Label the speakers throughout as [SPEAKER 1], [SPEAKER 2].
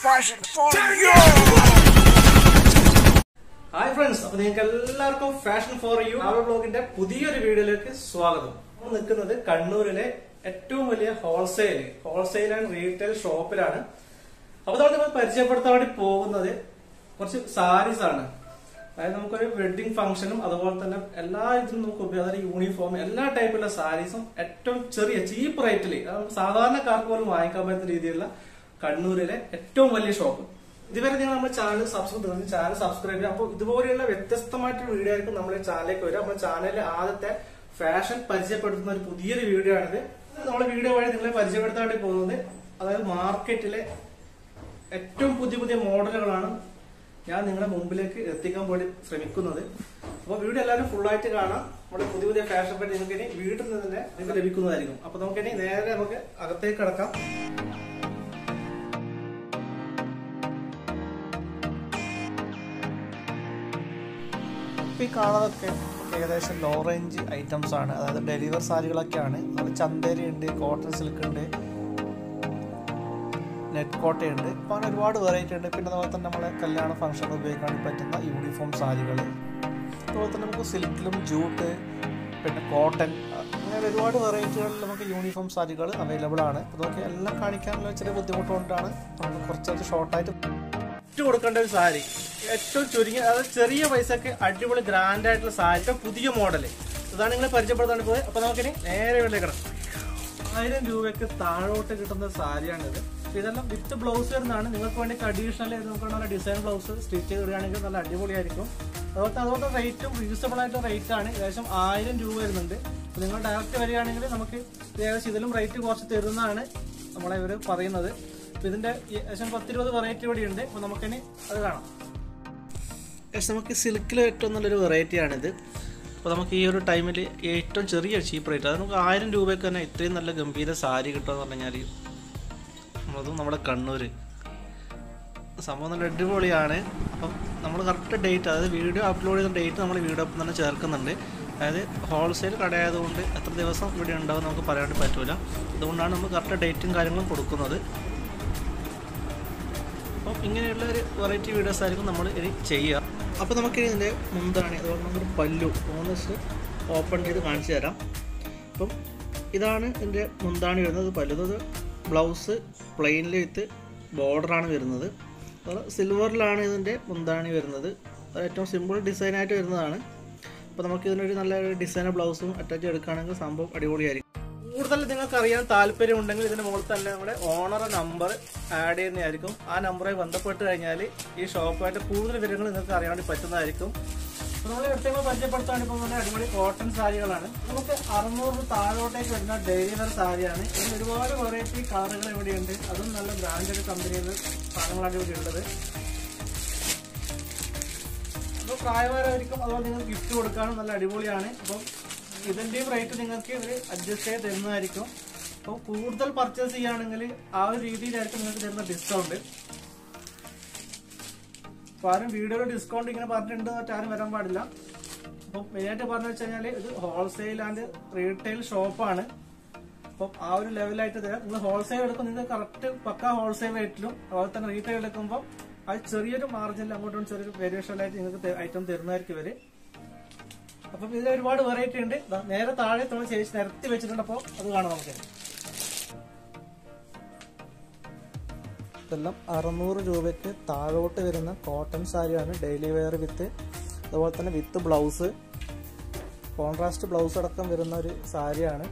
[SPEAKER 1] fashion for you.
[SPEAKER 2] Hi friends അപ്പൊ നിങ്ങൾക്ക് എല്ലാവർക്കും ഫാഷൻ ഫോർ യു അവർ ബ്ലോഗിന്റെ പുതിയൊരു വീഡിയോയിലേക്ക് സ്വാഗതം നമ്മൾ നിൽക്കുന്നത് കണ്ണൂരിലെ ഏറ്റവും വലിയ ഹോൾസെയിൽ ഹോൾസെയിൽ ആൻഡ് റീറ്റെയിൽ ഷോപ്പിലാണ് അപ്പൊ നമ്മൾ നമ്മൾ പരിചയപ്പെടുത്താൻ വേണ്ടി പോകുന്നത് കുറച്ച് സാരീസ് ആണ് അതായത് നമുക്കൊരു വെഡിങ് ഫംഗ്ഷനും അതുപോലെ തന്നെ എല്ലാ ഇതിനും നമുക്ക് ഉപയോഗം അതായത് യൂണിഫോം എല്ലാ ടൈപ്പുള്ള സാരീസും ഏറ്റവും ചെറിയ ചീപ്പ് റേറ്റിൽ സാധാരണക്കാർക്ക് പോലും വാങ്ങിക്കാൻ പറ്റുന്ന രീതിയിലുള്ള കണ്ണൂരിലെ ഏറ്റവും വലിയ ഷോപ്പ് ഇതുവരെ നിങ്ങൾ നമ്മുടെ ചാനൽ സബ്സ്ക്രൈബ് ചാനൽ സബ്സ്ക്രൈബ് ചെയ്യുക അപ്പോൾ ഇതുപോലെയുള്ള വ്യത്യസ്തമായിട്ടുള്ള വീഡിയോ ആയിരിക്കും നമ്മുടെ ചാനലിലേക്ക് വരിക നമ്മുടെ ചാനലിലെ ആദ്യത്തെ ഫാഷൻ പരിചയപ്പെടുത്തുന്ന ഒരു പുതിയൊരു വീഡിയോ ആണിത് നമ്മുടെ വീഡിയോ വഴി നിങ്ങളെ പരിചയപ്പെടുത്താൻ വേണ്ടി പോകുന്നത് അതായത് മാർക്കറ്റിലെ ഏറ്റവും പുതിയ പുതിയ മോഡലുകളാണ് ഞാൻ നിങ്ങളുടെ മുമ്പിലേക്ക് എത്തിക്കാൻ വേണ്ടി ശ്രമിക്കുന്നത് അപ്പോൾ വീഡിയോ എല്ലാവരും full ആയിട്ട് കാണാം നമ്മുടെ പുതിയ പുതിയ ഫാഷൻ പറ്റി നിങ്ങൾക്ക് ഇനി വീട്ടിൽ നിന്ന് തന്നെ നിങ്ങൾക്ക് ലഭിക്കുന്നതായിരിക്കും അപ്പൊ നമുക്ക് ഇനി നേരെ നമുക്ക് അകത്തേക്ക് കിടക്കാം ഇപ്പൊ ഈ കാണുന്നതൊക്കെ ഏകദേശം ലോ റേഞ്ച് ഐറ്റംസ് ആണ് അതായത് ഡെലിവർ സാരികളൊക്കെയാണ് നമ്മൾ ചന്തേരി ഉണ്ട് കോട്ടൺ സിൽക്ക് ഉണ്ട് നെറ്റ് കോട്ടയുണ്ട് ഇപ്പം അങ്ങനെ ഒരുപാട് വെറൈറ്റി ഉണ്ട് പിന്നെ അതുപോലെ തന്നെ നമ്മളെ കല്യാണ ഫംഗ്ഷൻ ഉപയോഗിക്കാൻ പറ്റുന്ന യൂണിഫോം സാരികൾ അതുപോലെ തന്നെ നമുക്ക് സിൽക്കിലും ജൂട്ട് പിന്നെ കോട്ടൺ അങ്ങനെ ഒരുപാട് വെറൈറ്റികളിൽ നമുക്ക് യൂണിഫോം സാരികൾ അവൈലബിൾ ആണ് അപ്പോൾ നമുക്ക് എല്ലാം കാണിക്കാനുള്ള ചെറിയ ബുദ്ധിമുട്ടുകൊണ്ടാണ് നമ്മൾ കുറച്ചത് ഷോർട്ടായിട്ട് ഇട്ട് കൊടുക്കേണ്ട ഒരു സാരി ഏറ്റവും ചുരുങ്ങിയ അതായത് ചെറിയ പൈസക്ക് അടിപൊളി ഗ്രാൻഡ് ആയിട്ടുള്ള സാരി ഏറ്റവും പുതിയ മോഡല് ഇതാണ് നിങ്ങളെ പരിചയപ്പെടുത്താൻ പോയത് അപ്പൊ നമുക്കിനി നേരെ വിളിക്കണം ആയിരം രൂപയ്ക്ക് താഴോട്ട് കിട്ടുന്ന സാരിയാണിത് അപ്പൊ ഇതെല്ലാം വിത്ത് ബ്ലൗസ് വരുന്നതാണ് നിങ്ങൾക്ക് വേണ്ടി അഡീഷണൽ നമുക്ക് നല്ല ഡിസൈൻ ബ്ലൗസ് സ്റ്റിച്ച് ചെയ്യുകയാണെങ്കിൽ നല്ല അടിപൊളിയായിരിക്കും അതുപോലെ അതുപോലെ റേറ്റും റീസണബിൾ ആയിട്ട് റേറ്റ് ആണ് ഏകദേശം ആയിരം രൂപ വരുന്നുണ്ട് അപ്പൊ നിങ്ങൾ ഡയറക്റ്റ് വരികയാണെങ്കിൽ നമുക്ക് ഏകദേശം ഇതിലും റേറ്റ് കുറച്ച് തരുന്നതാണ് നമ്മളെ ഇവർ പറയുന്നത് അപ്പൊ ഇതിന്റെ ഏകദേശം പത്തിരുപത് വെറൈറ്റി ഇവിടെ ഉണ്ട് അപ്പൊ നമുക്കിനി അത് കാണാം ഏകദേശം നമുക്ക് സിൽക്കിൽ ഏറ്റവും നല്ലൊരു വെറൈറ്റിയാണിത് അപ്പോൾ നമുക്ക് ഈ ഒരു ടൈമിൽ ഏറ്റവും ചെറിയ ചീപ്പ് റേറ്റ് അത് നമുക്ക് ആയിരം രൂപയ്ക്ക് തന്നെ ഇത്രയും നല്ല ഗംഭീര സാരി കിട്ടുമെന്ന് പറഞ്ഞു കഴിഞ്ഞാൽ അതും നമ്മുടെ കണ്ണൂർ സംഭവം നല്ല അടിപൊളിയാണ് അപ്പം നമ്മൾ കറക്റ്റ് ഡേറ്റ് അതായത് വീഡിയോ അപ്ലോഡ് ചെയ്യുന്ന ഡേറ്റ് നമ്മൾ വീഡിയോ ഒപ്പം തന്നെ ചേർക്കുന്നുണ്ട് അതായത് ഹോൾസെയിൽ കടയായതുകൊണ്ട് എത്ര ദിവസം ഇവിടെ ഉണ്ടാവും നമുക്ക് പറയാൻ വേണ്ടി പറ്റില്ല അതുകൊണ്ടാണ് നമ്മൾ കറക്റ്റ് ഡേറ്റും കാര്യങ്ങളും കൊടുക്കുന്നത് അപ്പം ഇങ്ങനെയുള്ള ഒരു വെറൈറ്റി വീഡിയോസ് ആയിരിക്കും നമ്മൾ ഇനി ചെയ്യുക അപ്പോൾ നമുക്ക് ഇതിൻ്റെ മുന്താണ് അതുപോലെ നമുക്കൊരു പല്ലു മൂന്ന് ഓപ്പൺ ചെയ്ത് കാണിച്ചു തരാം അപ്പം ഇതാണ് ഇതിൻ്റെ മുന്താണി വരുന്നത് പല്ലുന്നത് ബ്ലൗസ് പ്ലെയിനിൽ വിത്ത് ബോർഡറാണ് വരുന്നത് അതുപോലെ സിൽവറിലാണ് ഇതിൻ്റെ മുന്താണി വരുന്നത് അത് ഏറ്റവും സിമ്പിൾ ഡിസൈനായിട്ട് വരുന്നതാണ് അപ്പോൾ നമുക്ക് ഇതിനൊരു നല്ല ഡിസൈനർ ബ്ലൗസും അറ്റാച്ച് എടുക്കുകയാണെങ്കിൽ സംഭവം അടിപൊളിയായിരിക്കും കൂടുതൽ നിങ്ങൾക്ക് അറിയാൻ താല്പര്യമുണ്ടെങ്കിൽ ഇതിന് മുകളിൽ തന്നെ നമ്മുടെ ഓണറെ നമ്പർ ആഡ് ചെയ്യുന്നതായിരിക്കും ആ നമ്പറുമായി ബന്ധപ്പെട്ട് കഴിഞ്ഞാൽ ഈ ഷോപ്പുമായിട്ട് കൂടുതൽ വിവരങ്ങൾ നിങ്ങൾക്ക് അറിയാൻ വേണ്ടി പറ്റുന്നതായിരിക്കും അപ്പോൾ നമ്മൾ വ്യക്തികൾ പരിചയപ്പെടുത്താൻ ഇപ്പോൾ തന്നെ അടിപൊളി കോട്ടൺ സാരികളാണ് നമുക്ക് അറുന്നൂറ് താഴോട്ടേക്ക് വരുന്ന ഡെയിലി വെയർ സാരിയാണ് ഇതിൽ ഒരുപാട് വെറൈറ്റി കളറുകൾ ഇവിടെയുണ്ട് അതും നല്ല ബ്രാൻഡഡ് കമ്പനിയിൽ സാധനങ്ങളാണ് ഇവിടെ ഉള്ളത് അപ്പോൾ പ്രായമായവർക്കും അതുപോലെ നിങ്ങൾക്ക് ഗിഫ്റ്റ് കൊടുക്കാനും നല്ല അടിപൊളിയാണ് അപ്പം ഇതിന്റെയും റേറ്റ് നിങ്ങൾക്ക് ഇവർ അഡ്ജസ്റ്റ് ചെയ്ത് തരുന്നതായിരിക്കും അപ്പോൾ കൂടുതൽ പർച്ചേസ് ചെയ്യുകയാണെങ്കിൽ ആ ഒരു രീതിയിലായിരിക്കും നിങ്ങൾക്ക് തരുന്ന ഡിസ്കൗണ്ട് അപ്പോൾ ആരും വീഡിയോയിൽ ഡിസ്കൗണ്ട് ഇങ്ങനെ പറഞ്ഞിട്ടുണ്ട് എന്നിട്ട് ആരും വരാൻ പാടില്ല അപ്പം മെയിനായിട്ട് പറഞ്ഞു വെച്ച് കഴിഞ്ഞാൽ ഇത് ഹോൾസെയിൽ ആൻഡ് റീറ്റെയിൽ ഷോപ്പാണ് അപ്പം ആ ഒരു ലെവലായിട്ട് തരാം നിങ്ങൾ ഹോൾസെയിൽ എടുക്കും നിങ്ങൾക്ക് കറക്റ്റ് പക്ക ഹോൾസെയിൽ റേറ്റിലും അതുപോലെ തന്നെ റീറ്റെയിൽ എടുക്കുമ്പോൾ അത് ചെറിയൊരു മാർജിനിൽ അങ്ങോട്ടും ചെറിയൊരു വേരിയേഷനിലായിട്ട് നിങ്ങൾക്ക് ഐറ്റം തരുന്നതായിരിക്കും ഇവര് അപ്പം ഇതിൽ ഒരുപാട് വെറൈറ്റി ഉണ്ട് ദാ നേരെ താഴെ നമ്മൾ ചേച്ചി നിരത്തി വെച്ചിട്ടുണ്ട് അപ്പോൾ അത് കാണാം നമുക്ക് ഇതെല്ലാം അറുന്നൂറ് രൂപയ്ക്ക് താഴോട്ട് വരുന്ന കോട്ടൺ സാരിയാണ് ഡെയിലി വെയർ വിത്ത് അതുപോലെ തന്നെ വിത്ത് ബ്ലൗസ് കോൺട്രാസ്റ്റ് ബ്ലൗസ് അടക്കം വരുന്ന ഒരു സാരിയാണ്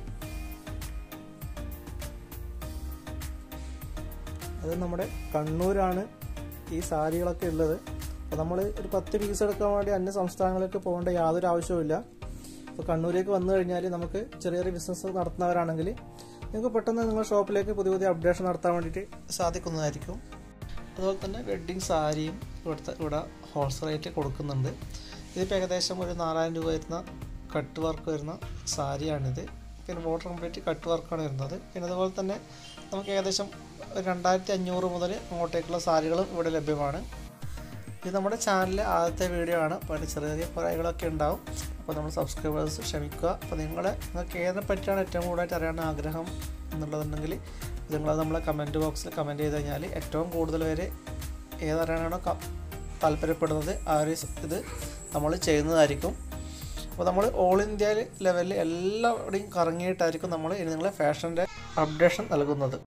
[SPEAKER 2] അത് നമ്മുടെ കണ്ണൂരാണ് ഈ സാരികളൊക്കെ ഉള്ളത് അപ്പോൾ നമ്മൾ ഒരു പത്ത് പീസ് എടുക്കാൻ വേണ്ടി അന്യ സംസ്ഥാനങ്ങളിലേക്ക് പോകേണ്ട യാതൊരു ആവശ്യവുമില്ല അപ്പോൾ കണ്ണൂരേക്ക് വന്നു കഴിഞ്ഞാൽ നമുക്ക് ചെറിയ ചെറിയ ബിസിനസ് നടത്തുന്നവരാണെങ്കിൽ നിങ്ങൾക്ക് പെട്ടെന്ന് നിങ്ങളുടെ ഷോപ്പിലേക്ക് പുതിയ പുതിയ അപ്ഡേഷൻ നടത്താൻ വേണ്ടിയിട്ട് സാധിക്കുന്നതായിരിക്കും അതുപോലെ തന്നെ വെഡ്ഡിങ് സാരിയും ഇവിടുത്തെ ഇവിടെ ഹോൾസെയിൽ റേറ്റ് കൊടുക്കുന്നുണ്ട് ഇതിപ്പോൾ ഏകദേശം ഒരു നാലായിരം രൂപ വരുന്ന കട്ട് വർക്ക് വരുന്ന സാരിയാണിത് പിന്നെ ബോർഡർ കംപ്ലീറ്റ് കട്ട് വർക്കാണ് വരുന്നത് പിന്നെ അതുപോലെ തന്നെ നമുക്ക് ഏകദേശം ഒരു രണ്ടായിരത്തി അഞ്ഞൂറ് മുതൽ അങ്ങോട്ടേക്കുള്ള സാരികളും ഇവിടെ ലഭ്യമാണ് ഇത് നമ്മുടെ ചാനലിലെ ആദ്യത്തെ വീഡിയോ ആണ് അപ്പോൾ അതിൽ ചെറിയ ചെറിയ കുറവുകളൊക്കെ ഉണ്ടാവും അപ്പോൾ നമ്മൾ സബ്സ്ക്രൈബേഴ്സ് ക്ഷമിക്കുക അപ്പോൾ നിങ്ങളെ നിങ്ങൾക്ക് ഏതിനെ പറ്റിയാണ് ഏറ്റവും കൂടുതലായിട്ട് അറിയാൻ ആഗ്രഹം എന്നുള്ളതുണ്ടെങ്കിൽ നിങ്ങൾ നമ്മളെ കമൻറ്റ് ബോക്സിൽ കമൻറ്റ് ചെയ്ത് കഴിഞ്ഞാൽ ഏറ്റവും കൂടുതൽ പേര് ഏതറിയാനാണോ ക- താല്പര്യപ്പെടുന്നത് ആ ഒരു ഇത് നമ്മൾ ചെയ്യുന്നതായിരിക്കും അപ്പോൾ നമ്മൾ ഓൾ ഇന്ത്യ ലെവലിൽ എല്ലാവിടെയും കറങ്ങിയിട്ടായിരിക്കും നമ്മൾ ഇനി നിങ്ങളെ ഫാഷൻ്റെ അപ്ഡേഷൻ നൽകുന്നത്